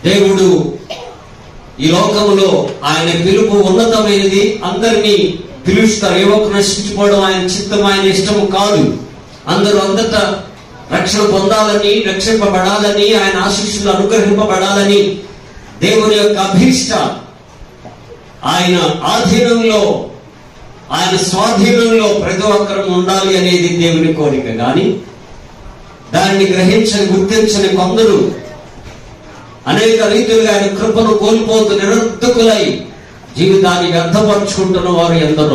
దేవుడు ఈ లోకములో ఆయన పిలుపు ఉన్నతమైనది అందరినీ పిలుస్తారు ఏ ఒక్క నశించుకోవడం ఆయన చిత్తం ఆయన ఇష్టము కాదు అందరూ అంతటా రక్షణ పొందాలని రక్షింపబడాలని ఆయన ఆశీస్సులు అనుగ్రహింపబడాలని దేవుని యొక్క అభీష్ట ఆయన ఆధీనంలో ఆయన స్వాధీనంలో ప్రతి ఒక్కరు ఉండాలి అనేది దేవుని కోరిక కానీ దాన్ని గ్రహించని గుర్తించని కొందరు అనేక రీతులుగా ఆయన కృపను కోల్పోతూ నిరర్ధకులై జీవితాన్ని వ్యర్థపరుచుకుంటున్న వారు ఎందరో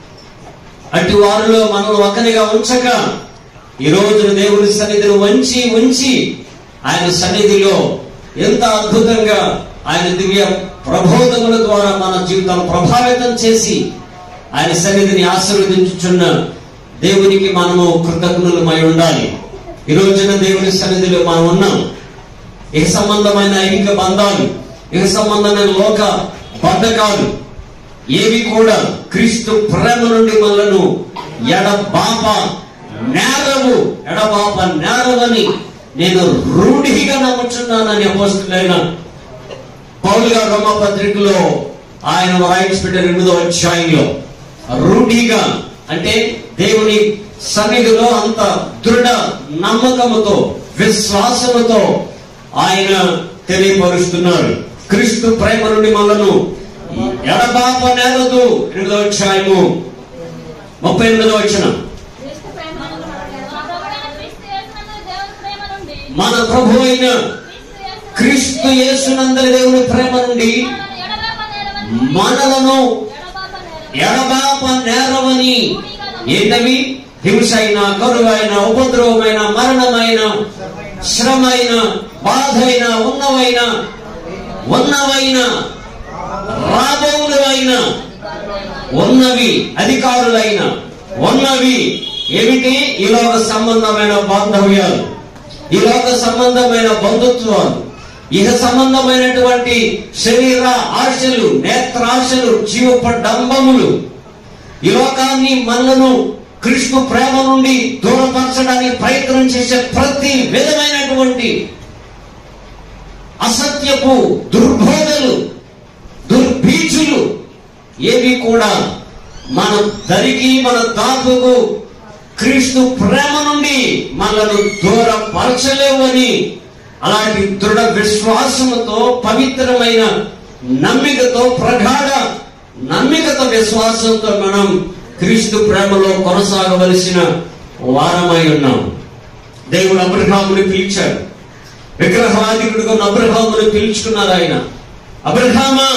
అటు వారిలో మనం ఒకరిగా ఉంచక ఈ రోజున దేవుని సన్నిధిని వంచి ఉంచి ఆయన సన్నిధిలో ఎంత అద్భుతంగా ఆయన దివ్య ప్రబోధముల ద్వారా మన జీవితాలు ప్రభావితం చేసి ఆయన సన్నిధిని ఆశీర్వదించుచున్న దేవునికి మనము కృతజ్ఞులమై ఉండాలి ఈ రోజున దేవుని సన్నిధిలో మనం ఉన్నాం ఇహ సంబంధమైన ఐహిక బంధాలు ఇహ సంబంధమైన లోక బంధకాలు ఏవి కూడా క్రీస్తు ప్రేమ నుండి మనలను ఎడబాప నేరవు ఎడబాప నేరవని నేను రూఢిగా నమ్ముచున్నానని అపోస్తులైన పౌలు గారు రోమా పత్రికలో ఆయన రాయించి పెట్టిన ఎనిమిదో అధ్యాయంలో రూఢిగా అంటే దేవుని సన్నిధిలో అంత దృఢ నమ్మకముతో విశ్వాసముతో ఆయన తెలియపరుస్తున్నారు క్రీస్తు ప్రేమ నుండి మనను ఎడబాప నేరదు ఎనిమిదో అధ్యాయము ముప్పై ఎనిమిదో వచ్చిన క్రీస్తు ప్రేమ నుండి మన ప్రభువైన క్రీస్తు యేసునందు దేవుని ప్రేమ నుండి మన ప్రభు అయిన క్రీస్తు క్రీస్తు యేసు యేసునందరి దేవుని ప్రేమ నుండి మనలను మనలను ఎడబాప నేరవని ఎడబాప నేరవని ఏంటవి హింసైన కరువైన ఉపద్రవమైన మరణమైన శ్రమైన బాధైన ఉన్నవైన ఉన్నవైన రాబోవులైన ఉన్నవి అధికారులైన ఉన్నవి ఏమిటి ఈ లోక సంబంధమైన బాంధవ్యాలు ఈ లోక సంబంధమైన బంధుత్వాలు ఇహ సంబంధమైనటువంటి శరీర ఆశలు నేత్రాశలు జీవపడంబములు ఈ లోకాన్ని మనలను కృష్ణ ప్రేమ నుండి దూరపరచడానికి ప్రయత్నం చేసే ప్రతి విధమైనటువంటి అసత్యపు దుర్బోధలు దుర్బీజులు ఏవి కూడా మన దరికి మన దాపుకు క్రీస్తు ప్రేమ నుండి మనను దూరపరచలేవు అని అలాంటి దృఢ విశ్వాసముతో పవిత్రమైన నమ్మికతో ప్రగాఢ నమ్మికతో విశ్వాసంతో మనం క్రీస్తు ప్రేమలో కొనసాగవలసిన వారమై ఉన్నాం దేవుడు అబ్రహాముని పిలిచాడు విగ్రహవాదికుడిగా ఉన్న అబ్రహాముని పిలుచుకున్నారు ఆయన అబ్రహామా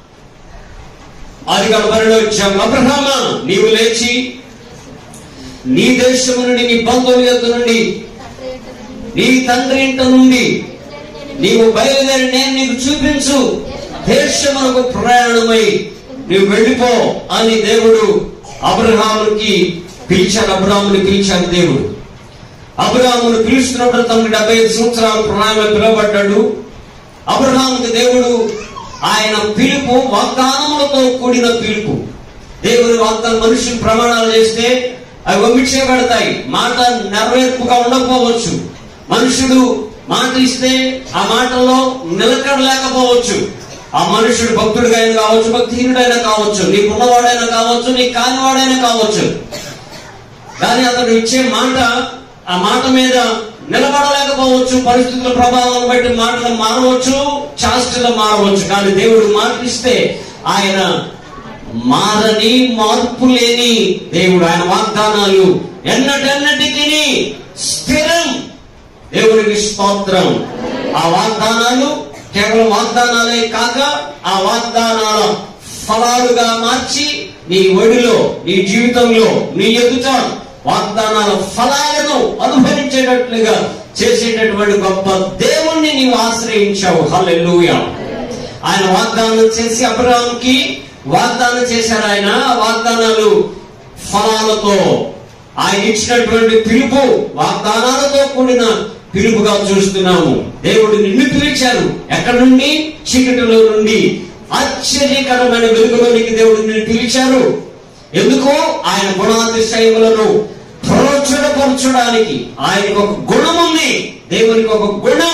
ఆది బరిలో వచ్చాం అబ్రహామా నీవు లేచి నీ దేశము నుండి నీ బంధువుల యొద్ద నుండి నీ తండ్రి ఇంట నుండి నీవు బయలుదేరి నేను నీకు చూపించు దేశమునకు ప్రయాణమై నీవు వెళ్ళిపో అని దేవుడు అబ్రహామునికి పిలిచాడు అబ్రహాముని పిలిచాడు దేవుడు అబ్రహామును పిలుస్తున్నప్పుడు తనకి డెబ్బై ఐదు సంవత్సరాలు ప్రాణమే పిలువబడ్డాడు అబ్రహాముకి దేవుడు ఆయన పిలుపు వాగ్దానములతో కూడిన పిలుపు దేవుని వాగ్దానం మనుషులు ప్రమాణాలు చేస్తే అవి వంపించబడతాయి మాట నెరవేర్పుగా ఉండకపోవచ్చు మనుషుడు మాట ఇస్తే ఆ మాటలో నిలకడలేకపోవచ్చు ఆ మనుషుడు భక్తుడిగా అయినా కావచ్చు భక్తిహీనుడైనా కావచ్చు నీకున్నవాడైనా కావచ్చు నీకు కానివాడైనా కావచ్చు కానీ అతను ఇచ్చే మాట ఆ మాట మీద నిలబడలేకపోవచ్చు పరిస్థితుల ప్రభావం బట్టి మాటలు మారవచ్చు చాష్టలు మారవచ్చు కానీ దేవుడు మాట ఇస్తే ఆయన మారని మార్పు లేని దేవుడు ఆయన వాగ్దానాలు ఎన్నటెన్నటికి స్థిరం దేవునికి స్తోత్రం ఆ వాగ్దానాలు కేవలం వాగ్దానాలే కాక ఆ వాగ్దానాల ఫలాలుగా మార్చి నీ ఒడిలో నీ జీవితంలో నీ ఎదుట వాగ్దానాల ఫలాలను అనుభవించేటట్లుగా చేసేటటువంటి గొప్ప దేవుణ్ణి నీవు ఆశ్రయించావు హల్లెలూయా ఆయన వాగ్దానం చేసి అబ్రహాంకి వాగ్దానం చేశారు ఆయన ఆ వాగ్దానాలు ఫలాలతో ఆయన ఇచ్చినటువంటి పిలుపు వాగ్దానాలతో కూడిన పిలుపుగా చూస్తున్నాము దేవుడు నిన్ను పిలిచారు ఎక్కడి నుండి చీకటిలో నుండి ఆశ్చర్యకరమైన వెలుగులోనికి దేవుడు నిన్ను పిలిచారు ఎందుకు ఆయన గుణాతిశయములను ప్రోచుడపరచడానికి ఆయనకు ఒక గుణం ఉంది దేవునికి ఒక గుణం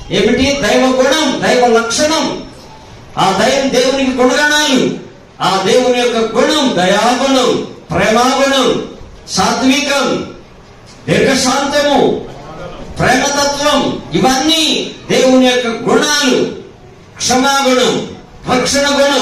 ఏమిటి దైవ గుణం దైవ లక్షణం ఆ దైవం దేవునికి గుణగణాలు ఆ దేవుని యొక్క గుణం దయాగుణం ప్రేమాగుణం సాత్వికం దీర్ఘశాంతము ప్రేమతత్వం ఇవన్నీ దేవుని యొక్క గుణాలు క్షమాగుణం రక్షణ గుణం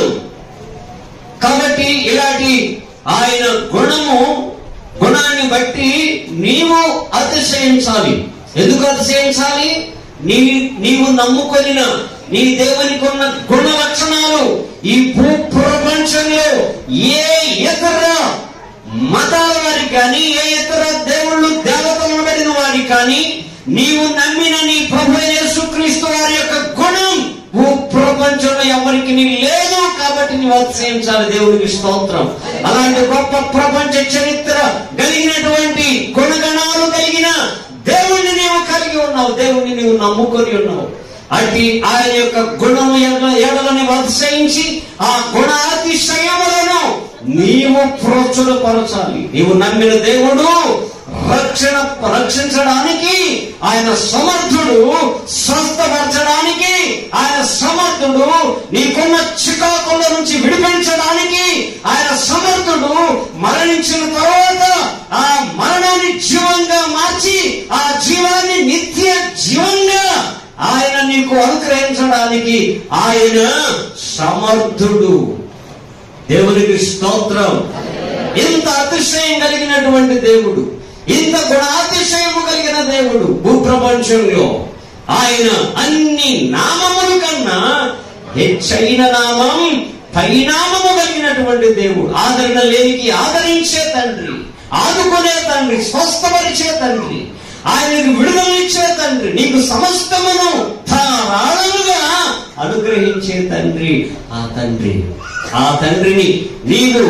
కాబట్టి ఇలాంటి ఆయన గుణము గుణాన్ని బట్టి నీవు అతిశయించాలి ఎందుకు అతిశయించాలి నీ నీవు నమ్ముకొనిన నీ దేవునికి ఉన్న గుణ లక్షణాలు ఈ భూ ప్రపంచంలో ఏ ఇతర మతాల వారికి కానీ ఏ ఇతర దేవుళ్ళు దేవతలు పడిన వారికి కానీ నీవు నమ్మిన నీ ప్రభు యేసుక్రీస్తు వారి యొక్క గుణం భూ ప్రపంచంలో ఎవరికి నీ లేదు కాబట్టి నీవు అతిశయించాలి దేవునికి స్తోత్రం అలాంటి గొప్ప ప్రపంచ చరిత్ర కలిగినటువంటి గుణగణాలు కలిగిన దేవుణ్ణి నీవు కలిగి ఉన్నావు దేవుణ్ణి నీవు నమ్ముకొని ఉన్నావు అట్టి ఆయన యొక్క గుణము ఏడలని అతిశయించి ఆ గుణాతిశయములను నీవు ప్రోత్సహపరచాలి నీవు నమ్మిన దేవుడు రక్షణ రక్షించడానికి ఆయన సమర్థుడు స్వస్థపరచడానికి ఆయన సమర్థుడు నీకున్న చికాకుల నుంచి విడిపించడానికి ఆయన సమర్థుడు మరణించిన తర్వాత ఆ మరణాన్ని జీవంగా మార్చి ఆ జీవాన్ని నిత్య జీవంగా ఆయన నీకు అనుగ్రహించడానికి ఆయన సమర్థుడు దేవునికి స్తోత్రం ఇంత అతిశయం కలిగినటువంటి దేవుడు ఇంత గుణాతిశయము కలిగిన దేవుడు భూప్రపంచంలో ఆయన అన్ని నామముల కన్నా హెచ్చైన నామం పరిణామము కలిగినటువంటి దేవుడు ఆదరణ లేనికి ఆదరించే తండ్రి ఆదుకునే తండ్రి స్వస్థపరిచే తండ్రి ఆయనకు విడుదలనిచ్చే తండ్రి నీకు సమస్తమును ధారాళముగా అనుగ్రహించే తండ్రి ఆ తండ్రి ఆ తండ్రిని నీవు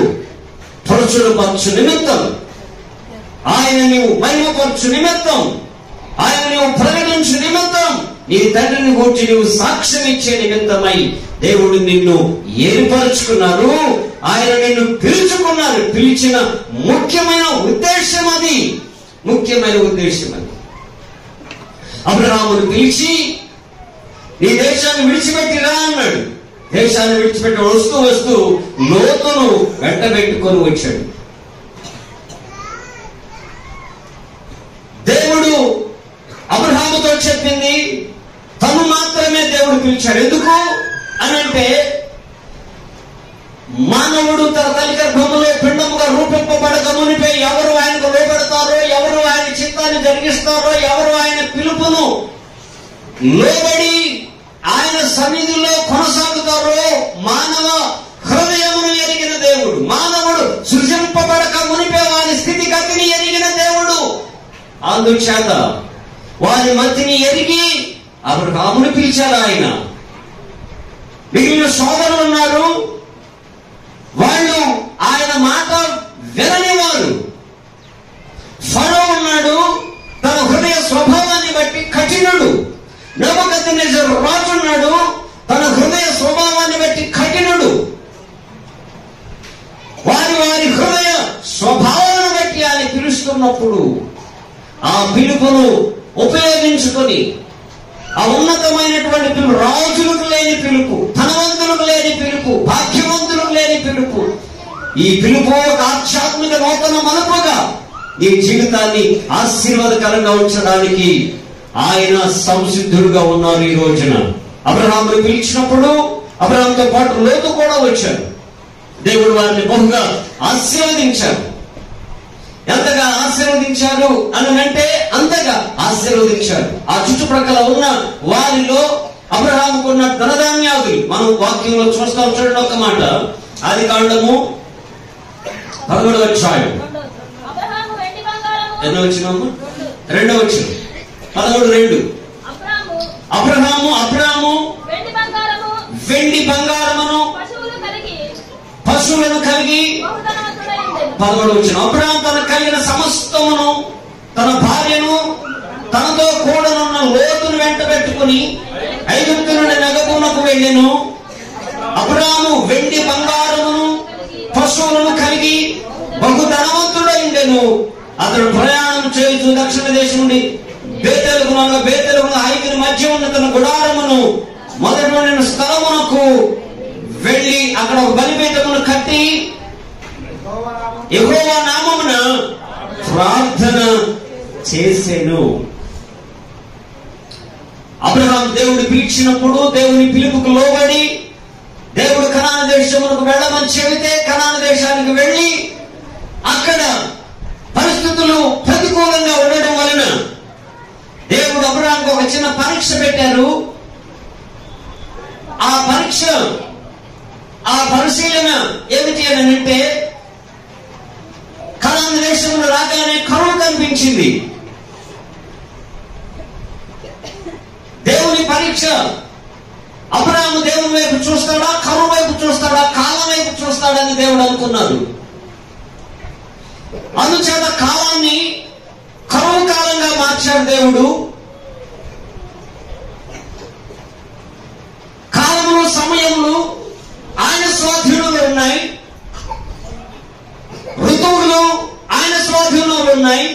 పరచు నిమిత్తం ఆయన నీవు మహిమపరచు నిమిత్తం ఆయన నీవు ప్రకటించు నిమిత్తం నీ తండ్రిని గూర్చి నీవు సాక్ష్యం ఇచ్చే నిమిత్తమై దేవుడు నిన్ను ఏర్పరచుకున్నారు ఆయన నిన్ను పిలుచుకున్నారు పిలిచిన ముఖ్యమైన ఉద్దేశం అది ముఖ్యమైన ఉద్దేశం అది అబ్రహామును పిలిచి నీ దేశాన్ని విడిచిపెట్టి రా అన్నాడు దేశాన్ని విడిచిపెట్టి వస్తూ వస్తూ లోతును వెంటబెట్టుకొని వచ్చాడు దేవుడు అబ్రహాముతో చెప్పింది తను మాత్రమే దేవుడు పిలిచాడు ఎందుకు అని అంటే మానవుడు తన తల్లి గర్భములో పిండముగా రూపింపబడక మునిపే ఎవరు ఆయనకు లోబడతారో ఎవరు ఆయన చిత్తాన్ని జరిగిస్తారో ఎవరు ఆయన పిలుపును లోబడి ఆయన సన్నిధిలో కొనసాగుతారో మానవ హృదయమును ఎరిగిన దేవుడు మానవుడు సృజింపబడక మునిపే వారి స్థితిగతిని ఎరిగిన దేవుడు అందుచేత వారి మతిని ఎరిగి అబ్రహామును పిలిచారు ఆయన మిగిలిన సోదరులు ఉన్నారు వాళ్ళు ఆయన మాట విననివారు ఫరో ఉన్నాడు తన హృదయ స్వభావాన్ని బట్టి కఠినుడు నవకథ రాజు ఉన్నాడు తన హృదయ స్వభావాన్ని బట్టి కఠినుడు వారి వారి హృదయ స్వభావాన్ని బట్టి ఆయన పిలుస్తున్నప్పుడు ఆ పిలుపును ఉపయోగించుకొని ఆ ఉన్నతమైనటువంటి పిలుపు రాజులకు లేని పిలుపు ధనవంతులకు లేని పిలుపు భాగ్యవంతులకు లేని పిలుపు ఈ పిలుపు ఒక ఆధ్యాత్మిక నూతన మలుపుగా నీ జీవితాన్ని ఆశీర్వాదకరంగా ఉంచడానికి ఆయన సంసిద్ధుడుగా ఉన్నారు ఈ రోజున అబ్రహామును పిలిచినప్పుడు అబ్రహాంతో పాటు లోతు కూడా వచ్చారు దేవుడు వారిని బహుగా ఆశీర్వదించారు ఎంతగా ఆశీర్వదించారు అని అంటే అంతగా ఆశీర్వదించారు ఆ చుట్టుప్రక్కల ఉన్న వారిలో అబ్రహాముకున్న ధనధాన్యాదులు మనం వాక్యంలో చూస్తాం చూడండి ఒక మాట ఆది కాండము పదమూడు అధ్యాయం అబ్రహాము వెండి బంగారము ఎన్నో వచ్చినాము రెండో వచ్చిన పదమూడు రెండు అబ్రాము అబ్రహాము అబ్రహాము వెండి బంగారము వెండి బంగారమును పశువులు కలిగి పశువులను కలిగి బహుధనవంతుడై ఉండెను. పదమూడు వచ్చిన అబ్రహాం తన కలిగిన సమస్తమును తన భార్యను తనతో కూడనున్న లోతును వెంట పెట్టుకుని ఐగుప్తు నుండి నగపునకు వెళ్ళెను అబ్రాము వెండి బంగారమును పశువులను కలిగి బహు ధనవంతుడైండెను అతడు ప్రయాణం చేయుచు దక్షిణ దేశం నుండి బేతెలుగునగా బేతెలుగున ఐదుని మధ్య ఉన్న తన గుడారమును మొదటి ఉన్న స్థలమునకు వెళ్ళి అక్కడ ఒక బలిపీఠమును కట్టి యెహోవా నామమున ప్రార్థన చేసెను అబ్రహాం దేవుడు పిలిచినప్పుడు దేవుని పిలుపుకు లోబడి దేవుడు కనాన దేశమునకు వెళ్ళమని చెబితే కనాన దేశానికి వెళ్ళి అక్కడ పరిస్థితులు ప్రతికూలంగా ఉండడం వలన దేవుడు అబ్రహాంకు ఒక చిన్న పరీక్ష పెట్టారు ఆ పరీక్ష ఆ పరిశీలన ఏమిటి అని అంటే కనాన దేశంలో రాగానే కరువు కనిపించింది దేవుని పరీక్ష అబ్రాము దేవుని వైపు చూస్తాడా కరువు వైపు చూస్తాడా కాలం వైపు చూస్తాడని దేవుడు అనుకున్నాడు అందుచేత కాలాన్ని కరువు కాలంగా మార్చాడు దేవుడు కాలములు సమయములు ఆయన స్వాధీనంలో ఉన్నాయి ఋతువులు ఆయన స్వాధీనంలో ఉన్నాయి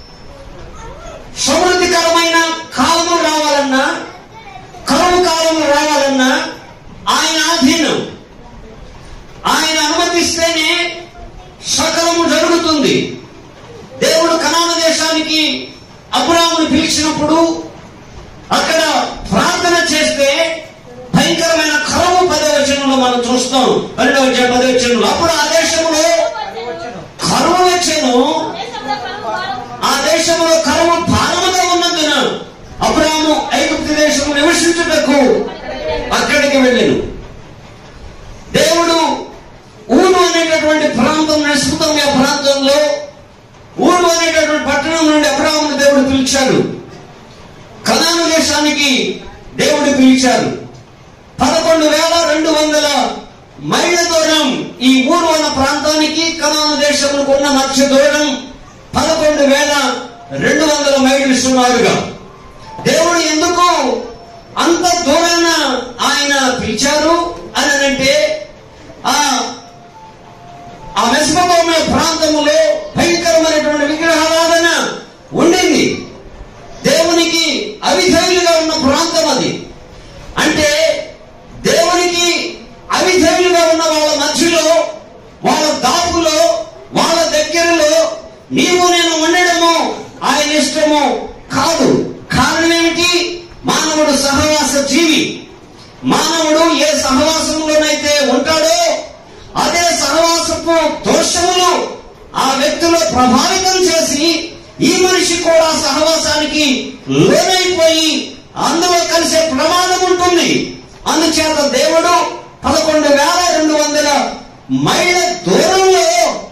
సమృద్ధికరమైన కాలములు రావాలన్నా కరువు కాలములు రావాలన్నా ఆయన ఆధీనం ఆయన అనుమతిస్తేనే సకలము జరుగుతుంది దేవుడు కనాన దేశానికి అబ్రామును పిలిచినప్పుడు అక్కడ ప్రార్థన చేస్తే భయంకరమైన కరువు పదవచనంలో మనం చూస్తాం పన్నెండవ పదవచనంలో అప్పుడు ఆ దేశంలో కరువు వచ్చాను దేశంలో కరువు భారం ఆ దేశంలో కరువు భారముగా ఉన్నందున అబ్రాము ఐగుప్తు దేశము నివసించుటకు అక్కడికి వెళ్ళాను దేవుడు ఊరు అనేటటువంటి ప్రాంతం నిస్మృతంగా ప్రాంతంలో ఊరు అనేటటువంటి పట్టణం నుండి అబ్రామును దేవుడు పిలిచాడు కనాను దేశానికి దేవుడు పిలిచాడు పదకొండు వేల రెండు వందల మైళ్ళ దూరం ఈ ఊరు అన్న ప్రాంతానికి కనాను దేశములకు ఉన్న మధ్య దూరం పదకొండు వేల రెండు వందల మైళ్ళు సుమారుగా దేవుడు ఎందుకు అంత దూరాన ఆయన పిలిచారు అని అంటే ఆ ఆ మెస్మతోమే ప్రాంతములో భయంకరమైనటువంటి విగ్రహారాధన ఉండింది దేవునికి అవిధేయులుగా ఉన్న ప్రాంతం అది అంటే దేవునికి అవిధేయులుగా ఉన్న వాళ్ళ మధ్యలో వాళ్ళ దాపులో వాళ్ళ దగ్గరలో నీవు నేను ఉండడము ఆయన ఇష్టము కాదు కారణం ఏమిటి మానవుడు సహవాస జీవి మానవుడు ఏ సహవాసంలోనైతే ఉంటాడో అదే సహవాసపు దోషములు ఆ వ్యక్తిలో ప్రభావితం చేసి ఈ మనిషి కూడా సహవాసానికి లోనైపోయి అందులో కలిసే ప్రమాదం ఉంటుంది అందుచేత దేవుడు పదకొండు వేల రెండు వందల మైళ్ళ దూరంలో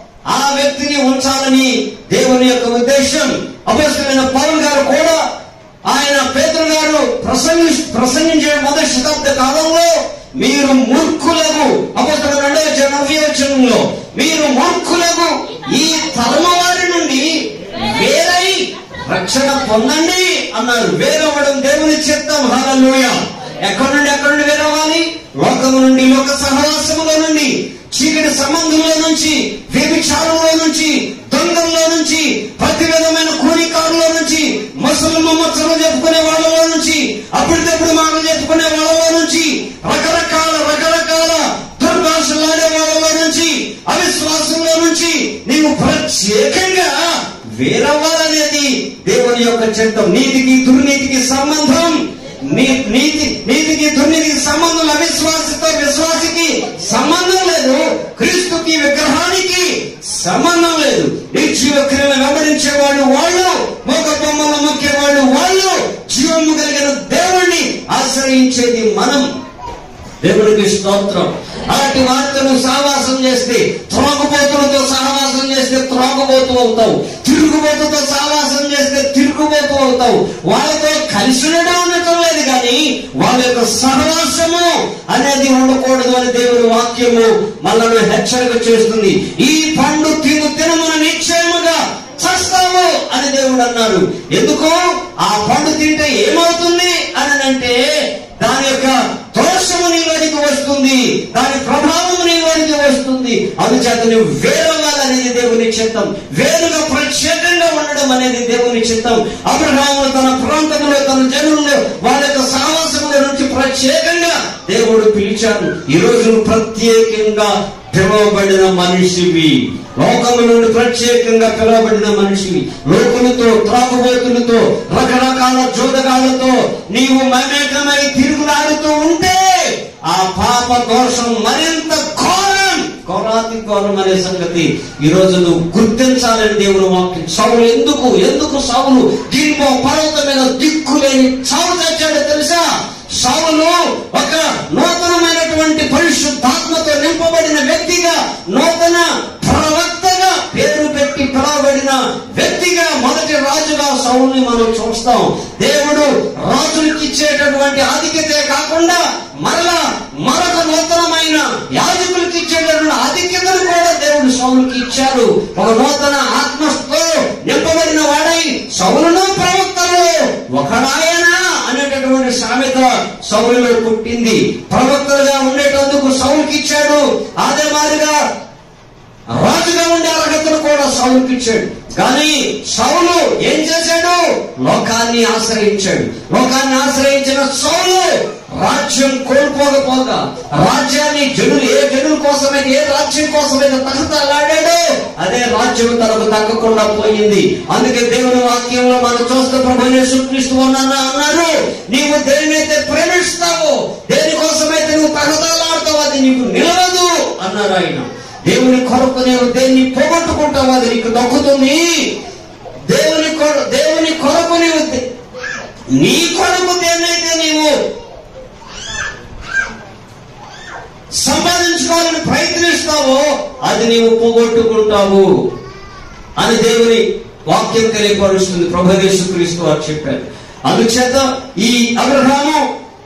ఆ వ్యక్తిని ఉంచాలని దేవుని యొక్క ఉద్దేశం అభ్యస్తులైన పౌల్ గారు కూడా ఆయన పేదరు గారు ప్రసంగి ప్రసంగించే మొదటి శతాబ్ద కాలంలో మీరు మూర్ఖులకు అపస్తుల రెండవ నలభై వచనంలో మీరు మూర్ఖులకు ఈ తరమ వారి నుండి వేరై రక్షణ పొందండి అన్నారు వేరవ్వడం దేవుని చిత్తం హల్లెలూయా ఎక్కడి నుండి ఎక్కడి నుండి వేరవ్వాలి లోకము నుండి లోక సహవాసములో నుండి చీకటి సంబంధంలో నుంచి వ్యభిచారంలో నుంచి దొంగల్లో నుంచి ప్రతి విధమైన కూలికారులో నుంచి మసలు మమ్మచ్చలు చెప్పుకునే వాళ్ళలో నుంచి అప్పటికప్పుడు మాటలు చెప్పుకునే వాళ్ళలో నుంచి రకరకాల రకరకాల దుర్భాషలాడే వాళ్ళలో నుంచి అవిశ్వాసంలో నుంచి నీవు ప్రత్యేకంగా వేరవ్వాలనేది దేవుని యొక్క చిత్తం నీతికి దుర్నీతికి సంబంధం నీ- నీతి నీతికి దుర్నీతికి సంబంధం అవిశ్వాసతో విశ్వాసికి సంబంధం లేదు క్రీస్తుకి విగ్రహానికి సంబంధం లేదు నిర్జీవ క్రియలను వెంబడించే వాళ్ళు వాళ్ళు మోక బొమ్మలు మొక్కే వాళ్ళు వాళ్ళు జీవము కలిగిన దేవుణ్ణి ఆశ్రయించేది మనం దేవుడికి స్తోత్రం అలాంటి వార్తను సహవాసం చేస్తే త్రోగబోతులతో సహవాసం చేస్తే త్రోగబోతు అవుతావు తిరుగుబోతుతో సహవాసం చేస్తే తిరుగుబోతు అవుతావు వాళ్ళతో కలిసి ఉండడం ఉండటం లేదు కానీ వాళ్ళ యొక్క సహవాసము అనేది ఉండకూడదు అని దేవుని వాక్యము మనల్ని హెచ్చరిక చేస్తుంది ఈ పండు తిను తినమున నిశ్చయముగా చస్తాము అని దేవుడు అన్నాడు ఎందుకు ఆ పండు తింటే ఏమవుతుంది అని అంటే దాని యొక్క దోషము నీలోనికి వస్తుంది దాని ప్రభావము నీలోనికి వస్తుంది అందుచేత నువ్వు వేరవ్వాలనేది దేవుని చిత్తం వేరుగా ప్రత్యేకంగా ఉండడం చేయడం అనేది దేవుని చిత్తం అబ్రహామును తన ప్రాంతంలో తన జనుల్లో వాళ్ళ యొక్క సాహసముల నుంచి ప్రత్యేకంగా దేవుడు పిలిచాడు ఈ రోజు నువ్వు ప్రత్యేకంగా పిలువబడిన మనిషివి లోకము నుండి ప్రత్యేకంగా పిలువబడిన మనిషివి లోకులతో త్రాగుబోతులతో రకరకాల జోదగాలతో నీవు మమేకమై తిరుగులాడుతూ ఉంటే ఆ పాప దోషం మరింత ఘోరం ఘోరాతి ఘోరం అనే సంగతి ఈ రోజు నువ్వు గుర్తించాలని దేవుని వాక్యం సౌలు ఎందుకు ఎందుకు సౌలు దీనికో పర్వతం మీద దిక్కులేని చావు తెచ్చాడో తెలుసా సౌలు ఒక నూతనమైనటువంటి పరిశుద్ధాత్మతో నింపబడిన వ్యక్తిగా నూతన ప్రవక్తగా పేరు పెట్టి పిలవబడిన వ్యక్తిగా మొదటి రాజుగా సౌలుని మనం చూస్తాం దేవుడు రాజులకి ఇచ్చేటటువంటి ఆధిక్యతే కాకుండా మరలా మరొక నూతనమైన యాజకులకి ఇచ్చేటటువంటి ఆధిక్యతను కూడా దేవుడు సౌలుకి ఇచ్చాడు ఒక నూతన ఆత్మతో నింపబడిన వాడై సౌలును ప్రవక్తలు ఒకడాయనా అనేటటువంటి సామెత సౌలులో పుట్టింది ప్రవక్తలుగా ఉండేటందుకు సౌలుకి ఇచ్చాడు అదే మాదిరిగా రాజుగా ఉండే అర్హతను కూడా సౌలుకి ఇచ్చాడు కానీ సౌలు ఏం చేశాడు లోకాన్ని ఆశ్రయించాడు లోకాన్ని ఆశ్రయించిన సౌలు రాజ్యం కోల్పోకపోగా రాజ్యాన్ని జనులు ఏ జనుల కోసమైతే ఏ రాజ్యం కోసమైతే తహతలాడాడో అదే రాజ్యం తనకు తగ్గకుండా పోయింది అందుకే దేవుని వాక్యంలో మనం చూస్తే ప్రభు యేసుక్రీస్తు అన్న- అన్నారు నీవు దేనినైతే ప్రేమిస్తావో దేనికోసమైతే నువ్వు తహతలాడుతావో అది నీకు నిలవదు అన్నారు ఆయన దేవుని కొరకు నీవు దేన్ని పోగొట్టుకుంటావు అది నీకు దక్కుతుంది దేవుని కొర దేవుని కొరకు నీవు దే- నీ కొరకు దేన్నైతే నీవు సంపాదించుకోవాలని ప్రయత్నిస్తావో అది నీవు పోగొట్టుకుంటావు అని దేవుని వాక్యం తెలియపరుస్తుంది ప్రభదేశక్రీస్తు వారు చెప్పారు అందుచేత ఈ అబ్రహాము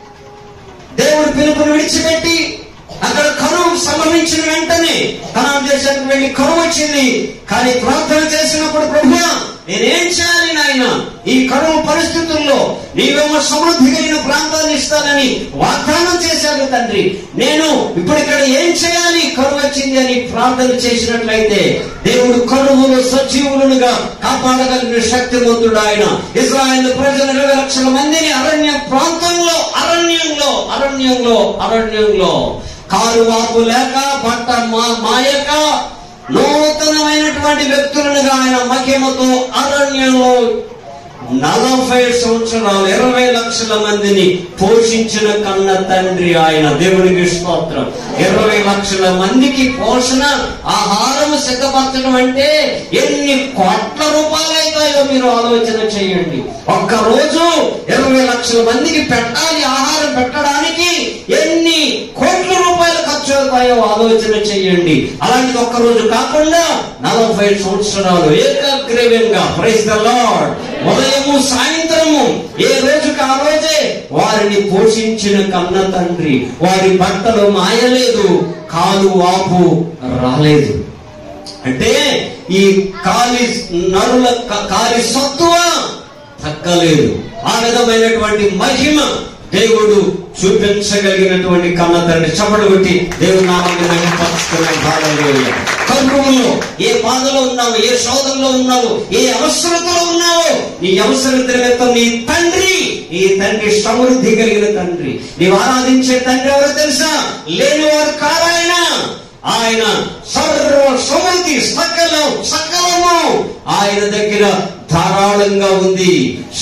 దేవుడి పిలుపుని విడిచిపెట్టి అక్కడ కరువు సంభవించిన వెంటనే కనాన్ దేశానికి వెళ్ళి కరువు వచ్చింది కానీ ప్రార్థన చేసినప్పుడు ప్రభు నేనేం చేయాలి నాయన ఈ కరువు పరిస్థితుల్లో నీవేమో సమృద్ధి కలిగిన ప్రాంతాన్ని ఇస్తానని వాగ్దానం చేశాడు తండ్రి నేను ఇప్పుడు ఇక్కడ ఏం చేయాలి కరువు వచ్చింది అని ప్రార్థన చేసినట్లయితే దేవుడు కరువులు సజీవులుగా కాపాడగలిగిన శక్తివంతుడు ఆయన ఇజ్రాయెల్ ప్రజలు ఇరవై లక్షల మందిని అరణ్య ప్రాంతంలో అరణ్యంలో అరణ్యంలో అరణ్యంలో కారు వాపు లేక బట్ట మా- మాయక నూతనమైనటువంటి వ్యక్తులుగా ఆయన మహిమతో అరణ్యంలో నలభై సంవత్సరాలు ఇరవై లక్షల మందిని పోషించిన కన్న తండ్రి ఆయన దేవునికి స్తోత్రం ఇరవై లక్షల మందికి పోషణ ఆహారం సిద్ధపరచడం అంటే ఎన్ని కోట్ల రూపాయలు అవుతాయో మీరు ఆలోచన చేయండి ఒక్క రోజు ఇరవై లక్షల మందికి పెట్టాలి ఆహారం పెట్టడానికి ఎన్ని కోట్ల రూపాయలు ఖర్చు అవుతాయో ఆలోచన చేయండి అలాంటిది ఒక్క రోజు కాకుండా నలభై సంవత్సరాలు ఏకాగ్రీవంగా ప్రైజ్ ద లార్డ్ ఉదయము సాయంత్రము ఏ రోజుకి ఆ రోజే వారిని పోషించిన కన్న తండ్రి వారి బట్టలు మాయలేదు కాలు వాపు రాలేదు అంటే ఈ కాలి నరుల క- కాలి సత్తువ తగ్గలేదు ఆ విధమైనటువంటి మహిమ దేవుడు చూపించగలిగినటువంటి కన్న తండ్రి చప్పడు కొట్టి దేవుడు నామాన్ని మహిమపరుచుకునే భాగంలో కర్మములో ఏ బాధలో ఉన్నావు ఏ శోధంలో ఉన్నావు ఏ అవసరతలో ఉన్నావో నీ అవసరత నిమిత్తం నీ తండ్రి ఈ తండ్రి సమృద్ధి కలిగిన తండ్రి నీవు ఆరాధించే తండ్రి ఎవరు తెలుసా లేనివారు కారాయన ఆయన సర్వ సమృద్ధి సకలం సకలము ఆయన దగ్గర ధారాళంగా ఉంది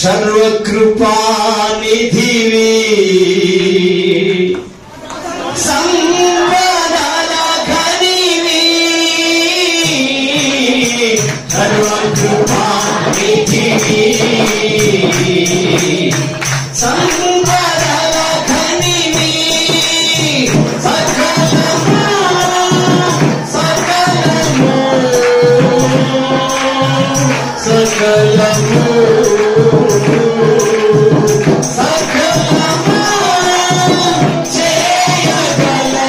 సర్వకృపానిధివి సంపదల ఘనివి సర్వకృపానిధివి సంపదల ఘనివి సకలము సకలము సకలము సకలము చేయగలవు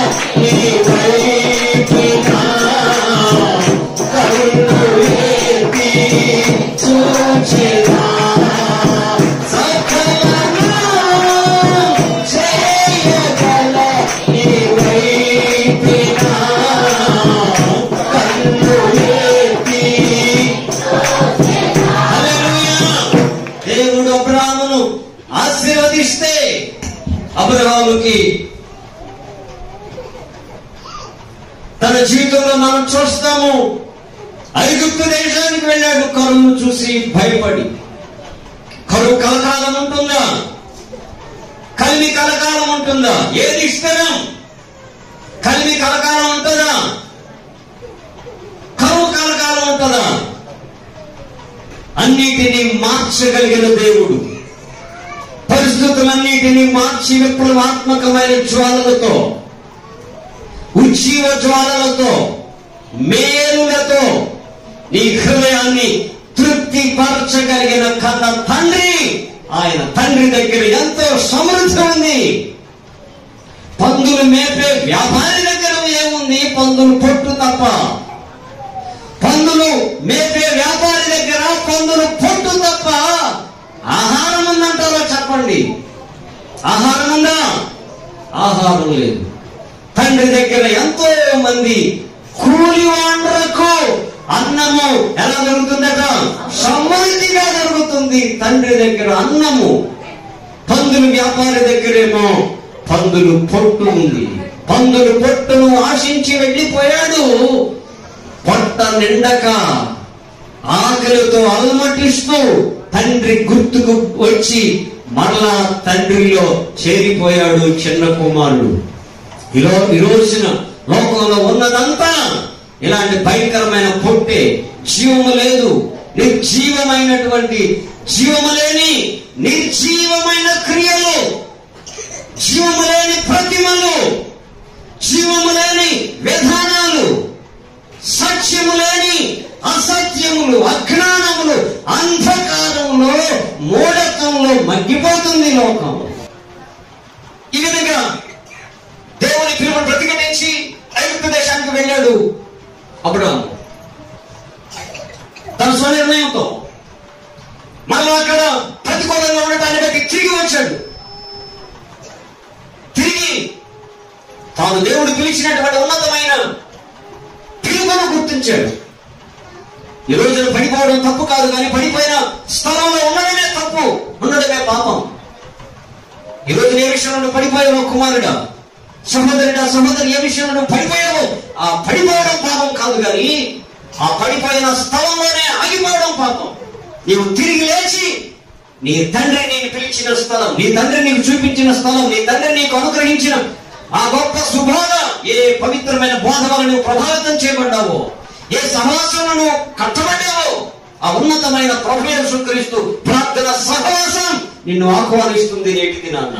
తన జీవితంలో మనం చూస్తాము ఐగుప్తు దేశానికి వెళ్ళాడు కరువును చూసి భయపడి కరువు కలకాలం ఉంటుందా కలిమి కలకాలం ఉంటుందా ఏది స్థిరం కలిమి కలకాలం ఉంటుందా కరువు కలకాలం ఉంటుందా అన్నిటినీ మార్చగలిగిన దేవుడు పరిస్థితులన్నిటినీ మార్చి విప్లవాత్మకమైన జ్వాలలతో ఉజ్జీవ జ్వాలలతో మేలులతో నీ హృదయాన్ని తృప్తిపరచగలిగిన కన్న తండ్రి ఆయన తండ్రి దగ్గర ఎంతో సమృద్ధి ఉంది పందులు మేపే వ్యాపారి దగ్గర ఏముంది పందులు పొట్టు తప్ప పందులు మేపే వ్యాపారి దగ్గర పందులు పొట్టు తప్ప ఆహారం ఉందంటారా చెప్పండి ఆహారం ఉందా ఆహారం లేదు తండ్రి దగ్గర ఎంతో మంది కూలి వాండ్రకు అన్నము ఎలా దొరుకుతుందట సమృద్ధిగా దొరుకుతుంది తండ్రి దగ్గర అన్నము పందులు వ్యాపారి దగ్గరేమో పందులు పొట్టు ఉంది పందులు పొట్టును ఆశించి వెళ్ళిపోయాడు పొట్ట నిండక ఆకలితో అలమటిస్తూ తండ్రి గుర్తుకు వచ్చి మరలా తండ్రిలో చేరిపోయాడు చిన్న కుమారుడు ఈరో ఈ రోజున లోకంలో ఉన్నదంతా ఇలాంటి భయంకరమైన పొట్టే జీవము లేదు నిర్జీవమైనటువంటి జీవము లేని నిర్జీవమైన క్రియలు జీవము లేని ప్రతిమలు జీవము లేని విధానాలు సత్యము లేని అసత్యములు అజ్ఞానములు అంధకారములో మూఢత్వంలో మగ్గిపోతుంది లోకం ఈ విధంగా దేవుని పిలుపును ప్రతిఘటించి ఐగుప్తు దేశానికి వెళ్ళాడు అప్పుడు తన స్వనిర్ణయంతో మళ్ళా అక్కడ ప్రతికూలంగా ఉండటాన్ని బట్టి తిరిగి వచ్చాడు తిరిగి తాను దేవుడు పిలిచినటువంటి ఉన్నతమైన పిలుపును గుర్తించాడు ఈ రోజున పడిపోవడం తప్పు కాదు కానీ పడిపోయిన స్థలంలో ఉండడమే తప్పు ఉండడమే పాపం ఈ రోజు ఏ విషయంలో పడిపోయావో కుమారుడా సహోదరుడా సహోదరి ఏ విషయంలో పడిపోయావో ఆ పడిపోవడం పాపం కాదు కానీ ఆ పడిపోయిన స్థలంలోనే ఆగిపోవడం పాపం నీవు తిరిగి లేచి నీ తండ్రి నేను పిలిచిన స్థలం నీ తండ్రి నీకు చూపించిన స్థలం నీ తండ్రి నీకు అనుగ్రహించిన ఆ గొప్ప సుబోధ ఏ పవిత్రమైన బోధ వల్ల నువ్వు ప్రభావితం చేయబడ్డావో ఏ సహవాసంలో నువ్వు కట్టబడ్డావో ఆ ఉన్నతమైన ప్రభుత్వం స్వీకరిస్తూ ప్రార్థన సహవాసం నిన్ను ఆహ్వానిస్తుంది నేటి దినాన్న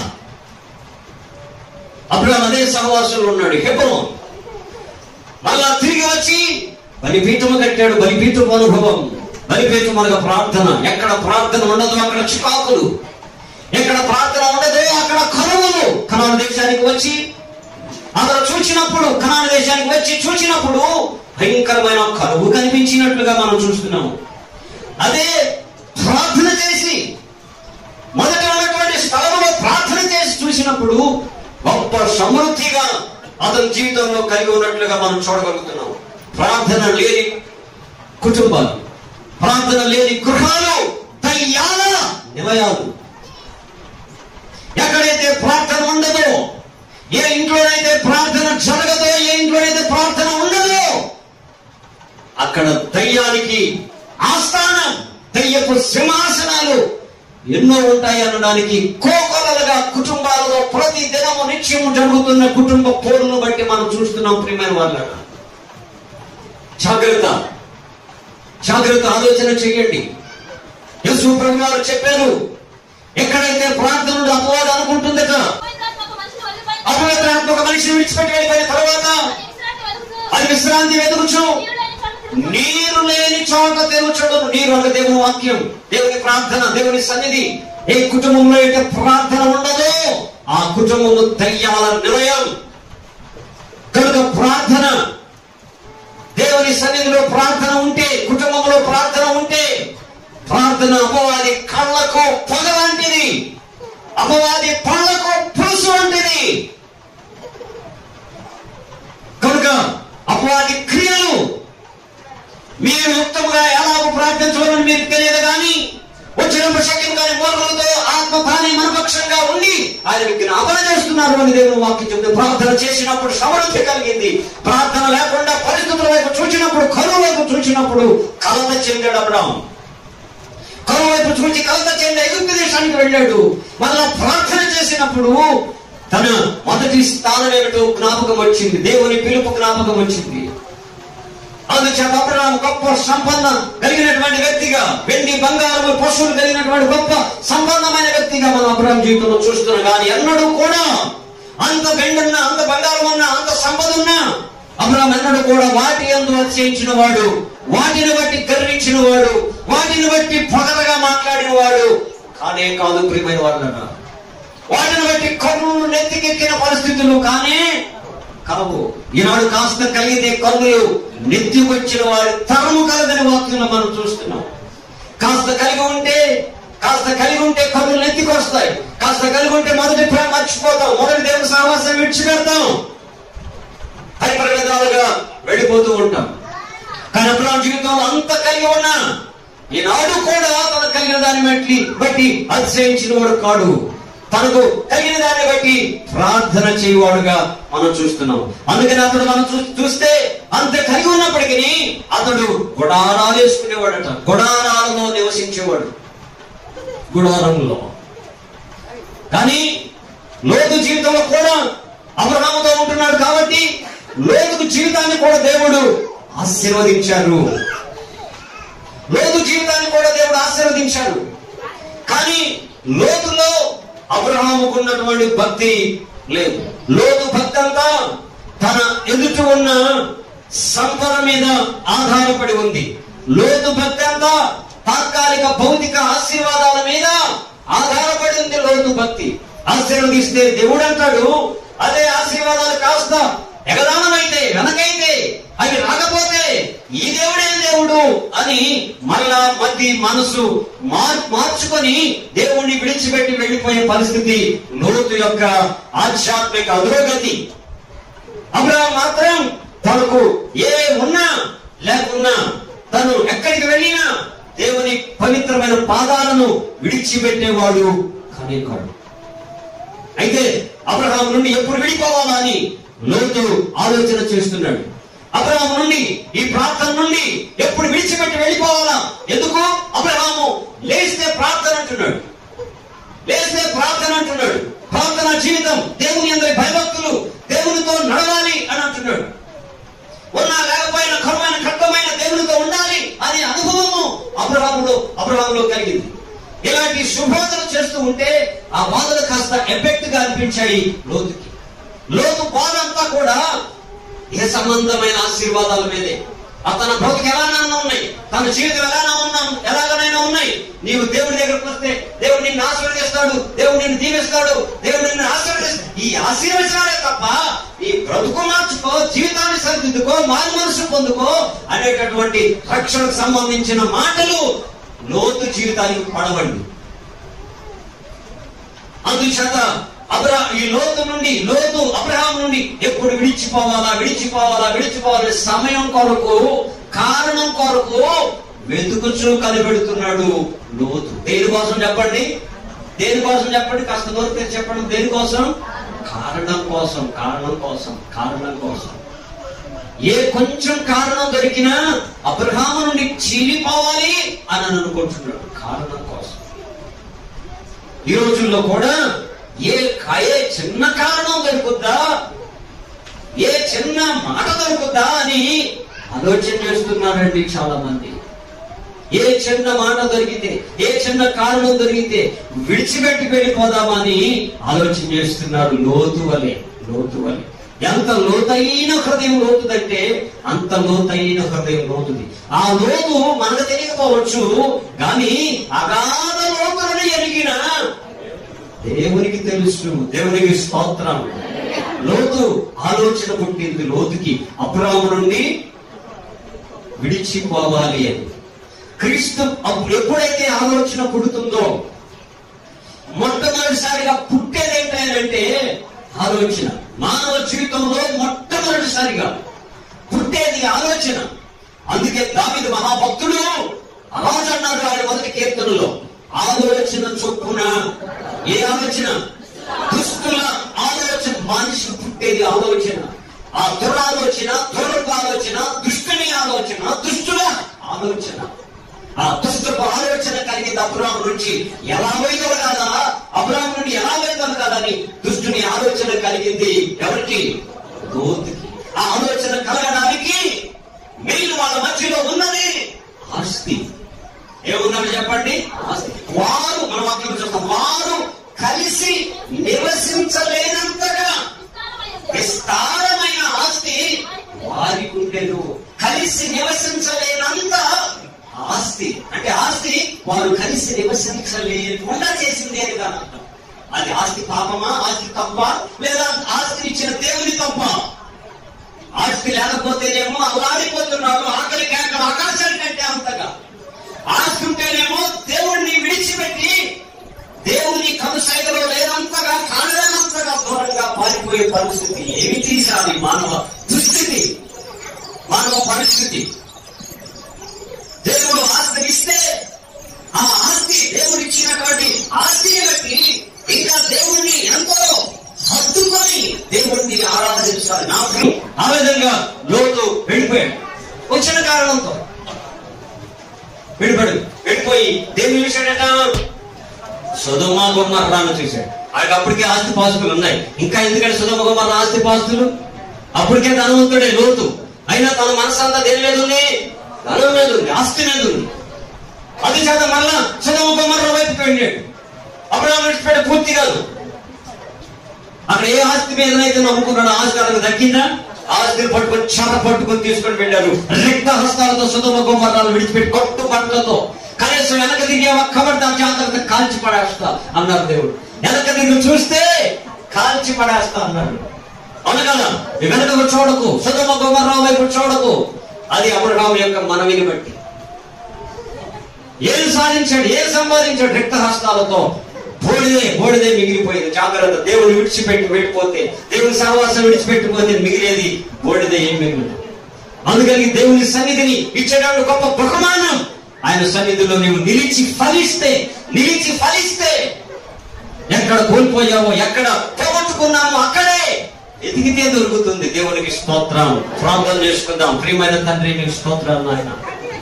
అబ్రాహం అదే సహవాసంలో ఉన్నాడు హెబ్రోన్ మళ్ళా తిరిగి వచ్చి బలిపీఠము కట్టాడు బలిపీఠము అనుభవం బలిపీఠం అనగా ప్రార్థన ఎక్కడ ప్రార్థన ఉండదో అక్కడ చికాకులు ఎక్కడ ప్రార్థన ఉండదో అక్కడ కరువులు కనాన దేశానికి వచ్చి అక్కడ చూసినప్పుడు కనాన దేశానికి వచ్చి చూసినప్పుడు భయంకరమైన కరువు కనిపించినట్లుగా మనం చూస్తున్నాము అదే ప్రార్థన చేసి మొదట ఉన్నటువంటి స్థలంలో ప్రార్థన చేసి చూసినప్పుడు గొప్ప సమృద్ధిగా అతని జీవితంలో కలిగి ఉన్నట్లుగా మనం చూడగలుగుతున్నాం ప్రార్థన లేని కుటుంబాలు ప్రార్థన లేని గృహాలు తయ్యాల నిలయాలు ఎక్కడైతే ప్రార్థన ఉండదో ఏ ఇంట్లోనైతే ప్రార్థన జరగదో ఏ ఇంట్లోనైతే ప్రార్థన ఉండదో అక్కడ దయ్యానికి ఆస్థానం దయ్యపు సింహాసనాలు ఎన్నో ఉంటాయి అనడానికి కోకొలలుగా కుటుంబాలలో ప్రతి దినము నిత్యము జరుగుతున్న కుటుంబ పోరును బట్టి మనం చూస్తున్నాం ప్రియమైన వాళ్ళ జాగ్రత్త జాగ్రత్త ఆలోచన చేయండి యేసు ప్రభు వారు చెప్పారు ఎక్కడైతే ప్రార్థనలు అపవాదం అనుకుంటుందట పవిత్రాత్మక మనిషిని వదిలిపెట్టి అపవిత్రాత్మ ఒక మనిషిని విడిచిపెట్టి వెళ్ళిపోయిన తర్వాత అది విశ్రాంతి వెతుకుతూ అది విశ్రాంతి వెతుకుచు నీరు లేని చోట నీరు లేని చోట తిరుగుతూ తెరుచుడు నీరు అనగా దేవుని వాక్యం దేవుని ప్రార్థన దేవుని సన్నిధి ఏ కుటుంబంలో అయితే ప్రార్థన ఉండదో ఆ కుటుంబము దయ్యాల నిలయం కనుక ప్రార్థన దేవుని సన్నిధిలో ప్రార్థన ఉంటే కుటుంబంలో ప్రార్థన ఉంటే ప్రార్థన అపవాది కళ్ళకు పొగ వంటిది అపవాది పళ్ళకు పులుసు వంటిది కనుక అపవాది క్రియలు మీరు ఉత్తముగా ఎలాగో ప్రార్థించవాలని మీకు తెలియదు కానీ వచ్చినప్పుడు శక్యం కాని మూలములతో ఆత్మ తానే మనపక్షంగా ఉండి ఆయన జ్ఞాపన చేస్తున్నారు అని దేవుని వాక్యం చెబుతుంది ప్రార్థన చేసినప్పుడు సమృద్ధి కలిగింది ప్రార్థన లేకుండా పరిస్థితుల వైపు చూసినప్పుడు కరువు వైపు చూసినప్పుడు కలత చెందాడు అబ్రాహం కరువు వైపు చూసి కలత చెంది ఎగుప్తు దేశానికి వెళ్ళాడు మళ్ళా ప్రార్థన చేసినప్పుడు తన మొదటి స్థానం ఏమిటో జ్ఞాపకం వచ్చింది దేవుని పిలుపు జ్ఞాపకం వచ్చింది అందుచేత అబ్రహాం గొప్ప సంపన్న కలిగినటువంటి వ్యక్తిగా వెండి బంగారం పశువులు కలిగినటువంటి గొప్ప సంపన్నమైన వ్యక్తిగా మనం అబ్రహాం జీవితంలో చూస్తున్నాం కానీ ఎన్నడూ కూడా అంత వెండి ఉన్నా అంత బంగారం ఉన్నా అంత సంపద ఉన్నా అబ్రహాం ఎన్నడూ కూడా వాటి ఎందు అతిశయించిన వాడు వాటిని బట్టి గర్వించిన వాడు వాటిని బట్టి పొగరగా మాట్లాడిన వాడు కానే కాదు ప్రియమైన వాళ్ళ వాటిని బట్టి కన్నులు నెత్తికెక్కిన పరిస్థితులు కానీ కావు ఈనాడు కాస్త కలిగితే కన్నులు నెత్తికొచ్చిన వారి తరము కలదని వాక్యంలో మనం చూస్తున్నాం కాస్త కలిగి ఉంటే కాస్త కలిగి ఉంటే కన్నులు నెత్తికొస్తాయి కాస్త కలిగి ఉంటే మొదటి ప్రేమ మర్చిపోతాం మొదటి దేవుని సహవాసం విడిచిపెడతాం పరిపరిమితాలుగా వెళ్ళిపోతూ ఉంటాం కానీ అబ్రాహం జీవితంలో అంత కలిగి ఉన్నా ఈనాడు కూడా తన కలిగిన దాన్ని బట్టి బట్టి అతిశయించిన వాడు కాడు తనకు కలిగిన దాన్ని బట్టి ప్రార్థన చేయవాడుగా మనం చూస్తున్నాం అందుకని అతడు మనం చూ- చూస్తే అంత కలిగి ఉన్నప్పటికీ అతడు గుడారాలు వేసుకునేవాడట గుడారాలలో నివసించేవాడు గుడారంలో కానీ లోతు జీవితంలో కూడా అబ్రహాముతో ఉంటున్నాడు కాబట్టి లోతుకు జీవితాన్ని కూడా దేవుడు ఆశీర్వదించారు లోతు జీవితాన్ని కూడా దేవుడు ఆశీర్వదించాడు కానీ లోతులో అబ్రహాముకు ఉన్నటువంటి భక్తి లేదు లోతు భక్తి అంతా తన ఎదుట ఉన్న సంపద మీద ఆధారపడి ఉంది లోతు భక్తి అంతా తాత్కాలిక భౌతిక ఆశీర్వాదాల మీద ఆధారపడి ఉంది లోతు భక్తి ఆశీర్వదిస్తే దేవుడు అంటాడు అదే ఆశీర్వాదాలు కాస్త ఎగదానమైతే వెనకైతే అవి రాకపోతే ఈ దేవుడే దేవుడు అని మళ్ళా మధ్య మనసు మార్- మార్చుకొని దేవుణ్ణి విడిచిపెట్టి వెళ్ళిపోయే పరిస్థితి లోతు యొక్క ఆధ్యాత్మిక అధోగతి అబ్రహాం మాత్రం తనకు ఏ ఉన్నా లేకున్నా తను ఎక్కడికి వెళ్ళినా దేవుని పవిత్రమైన పాదాలను విడిచిపెట్టేవాడు కానీ కాడు అయితే అబ్రహాం నుండి ఎప్పుడు విడిపోవాలా అని లోతు ఆలోచన చేస్తున్నాడు అబ్రహాం నుండి ఈ ప్రార్థన నుండి ఎప్పుడు విడిచిపెట్టి వెళ్ళిపోవాలా ఎందుకు అబ్రహాము లేస్తే ప్రార్థన అంటున్నాడు లేస్తే ప్రార్థన అంటున్నాడు ప్రార్థన జీవితం దేవుని అందరి భయభక్తులు దేవునితో నడవాలి అని అంటున్నాడు ఉన్నా లేకపోయినా కరువైన ఖడ్గమైన దేవునితో ఉండాలి అనే అనుభవము అబ్రహాములో అబ్రహాములో కలిగింది ఇలాంటి శుభోదలు చేస్తూ ఉంటే ఆ బాధలు కాస్త ఎఫెక్ట్ గా అనిపించాయి లోతుకి లోతు బాధ అంతా కూడా ఏ సంబంధమైన ఆశీర్వాదాల మీదే ఆ తన బ్రతుకు ఎలానైనా ఉన్నాయి తన జీవితం ఎలానా ఉన్నాం ఎలాగనైనా ఉన్నాయి నీవు దేవుడి దగ్గరకు వస్తే దేవుడు నిన్ను ఆశీర్వదిస్తాడు దేవుడు నిన్ను దీవిస్తాడు దేవుడు నిన్ను ఆశీర్వదిస్తాడు ఈ ఆశీర్వచనాలే తప్ప ఈ బ్రతుకు మార్చుకో జీవితాన్ని సరిదిద్దుకో మారు మనసు పొందుకో అనేటటువంటి రక్షణకు సంబంధించిన మాటలు లోతు జీవితానికి పడవండి అందుచేత అబ్రా ఈ లోతు నుండి లోతు అబ్రహాం నుండి ఎప్పుడు విడిచిపోవాలా విడిచిపోవాలా విడిచిపోవాలనే సమయం కొరకు కారణం కొరకు వెతుకుచూ కనిపెడుతున్నాడు లోతు దేనికోసం చెప్పండి దేనికోసం చెప్పండి కాస్త నోరు తెరిచి చెప్పండి దేనికోసం కారణం కోసం కారణం కోసం కారణం కోసం ఏ కొంచెం కారణం దొరికినా అబ్రహాము నుండి చీలిపోవాలి అని అని అనుకుంటున్నాడు కారణం కోసం ఈ రోజుల్లో కూడా ఏ ఏ చిన్న కారణం దొరుకుద్దా ఏ చిన్న మాట దొరుకుద్దా అని ఆలోచన చేస్తున్నారండి చాలా మంది ఏ చిన్న మాట దొరికితే ఏ చిన్న కారణం దొరికితే విడిచిపెట్టి వెళ్ళిపోదామని ఆలోచన చేస్తున్నారు లోతు వలె లోతు వలె ఎంత లోతైన హృదయం లోతుదంటే అంత లోతైన హృదయం లోతుది ఆ లోతు మనకు తెలియకపోవచ్చు కానీ అగాధ లోతులను ఎరిగిన దేవునికి తెలుసు దేవునికి స్తోత్రం లోతు ఆలోచన పుట్టింది లోతుకి అబ్రాము నుండి విడిచిపోవాలి అని క్రీస్తు అప్పుడు ఎప్పుడైతే ఆలోచన పుడుతుందో మొట్టమొదటిసారిగా పుట్టేది ఏంటంటే ఆలోచన మానవ జీవితంలో మొట్టమొదటిసారిగా పుట్టేది ఆలోచన అందుకే దావిదు మహాభక్తుడు అలాజ్ అన్నాడు ఆయన మొదటి కీర్తనలో ఆలోచన చొప్పున ఏ ఆలోచన దుస్తుల ఆలోచన మనిషి పుట్టేది ఆలోచన ఆ దురాలోచన దురపు ఆలోచన దుష్టుని ఆలోచన దుష్టుల ఆలోచన ఆ దుష్టపు ఆలోచన కలిగింది అబ్రాహం నుంచి ఎలా వైదొలగాలా అబ్రాహం నుండి ఎలా వైదొలగాలని దుష్టుని ఆలోచన కలిగింది ఎవరికి లోతుకి ఆ ఆలోచన కలగడానికి మీరు వాళ్ళ మధ్యలో ఉన్నది ఆస్తి ఏమున్నది చెప్పండి ఆస్తి వారు మన వాక్యం చూస్తాం వారు కలిసి నివసించలేనంతగా విస్తారమైనది. విస్తారమైన ఆస్తి వారికి ఉండేది కలిసి నివసించలేనంత ఆస్తి అంటే ఆస్తి వారు కలిసి నివసించలేకుండా చేసింది అని దాని అర్థం అది ఆస్తి పాపమా ఆస్తి తప్ప లేదా ఆస్తి ఇచ్చిన దేవుని తప్ప ఆస్తి లేకపోతేనేమో అల్లాడిపోతున్నాడు ఆకలి కేక ఆకాశాల కంటే అంతగా ఆస్తి ఉంటేనేమో దేవుణ్ణి విడిచిపెట్టి దేవుని కనుసైగలో లేనంతగా కానలేనంతగా దూరంగా పారిపోయే పరిస్థితి ఏమి తీసాలి మానవ దుస్థితి మానవ పరిస్థితి దేవుడు ఆస్తి ఇస్తే ఆ ఆస్తి దేవుడు ఇచ్చినటువంటి ఆస్తిని బట్టి ఇంకా దేవుణ్ణి ఎంతో హత్తుకొని దేవుణ్ణి ఆరాధించాలి నా ప్రియ- ఆ విధంగా లోతు వెళ్ళిపోయాడు వచ్చిన కారణంతో వెళ్ళిపోయాడు వెళ్ళిపోయి దేవుని చూశాడట సుధమ గుమ్మర్రాను చూశాడు ఆయనకు అప్పటికే ఆస్తి పాస్తులు ఉన్నాయి ఇంకా ఎందుకంటే సుధమ గుమ్మర్ర ఆస్తి పాస్తులు అప్పటికే ధనవంతుడే లోతు అయినా తన మనసు అంతా దేని మీద ఉంది ధనం మీద ఉంది ఆస్తి మీద ఉంది అది చేత మళ్ళా సుధమ గుమ్మర్ర వైపుకి వెళ్ళాడు అప్పుడు విడిచిపెట్టే పూర్తి కాదు అక్కడ ఏ ఆస్తి మీదనైతే నమ్ముకున్నాడు ఆస్తి అతను దక్కిందా ఆస్తిని పట్టుకొని చెర పట్టుకొని తీసుకొని వెళ్ళారు రిక్త హస్తాలతో సుధమ గుమ్మరాలు విడిచిపెట్టి కొట్టు బట్టలతో కనీసం వెనక తిరిగే ఒక్కబడి ఆ జాగ్రత్త కాల్చి పడేస్తా అన్నారు దేవుడు వెనక తిరిగి చూస్తే కాల్చి పడేస్తా అన్నాడు అవును కదా ఈ వెనకకు చూడకు సుధమ గుమ్మరావు వైపు చూడకు అది అబ్రహాం యొక్క మనవిని బట్టి ఏం సాధించాడు ఏం సంపాదించాడు రిక్త హస్తాలతో బోడిదే బోడిదే మిగిలిపోయింది జాగ్రత్త దేవుడు విడిచిపెట్టి వెళ్ళిపోతే దేవుని సహవాసం విడిచిపెట్టిపోతే మిగిలేది బోడిదే ఏం మిగిలింది అందుకని దేవుని సన్నిధిని ఇచ్చేటప్పుడు గొప్ప బహుమానం ఆయన సన్నిధిలో నీవు నిలిచి ఫలిస్తే నిలిచి ఫలిస్తే ఎక్కడ కోల్పోయామో ఎక్కడ పోగొట్టుకున్నామో అక్కడే ఎదిగితే దొరుకుతుంది దేవునికి స్తోత్రం ప్రార్థన చేసుకుందాం ప్రియమైన తండ్రి నీకు స్తోత్రం నాయన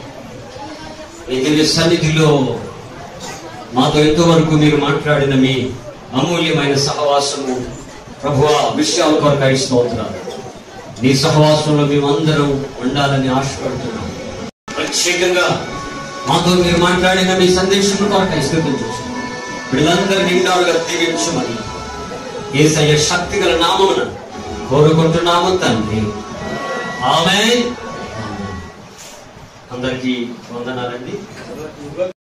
ఇది సన్నిధిలో మాతో ఎంతవరకు మీరు మాట్లాడిన మీ అమూల్యమైన సహవాసము ప్రభువా విషయాల కొరకై స్తోత్రాలు నీ సహవాసంలో మేమందరం ఉండాలని ఆశపడుతున్నాం ప్రత్యేకంగా మాతో మీరు మాట్లాడిన మీ సందేశం కొరకై స్థితించు వీళ్ళందరూ నిండాలుగా దీవించమని ఏసయ్య శక్తి గల నామమున కోరుకుంటున్నాము తండ్రి ఆమె అందరికీ వందనాలండి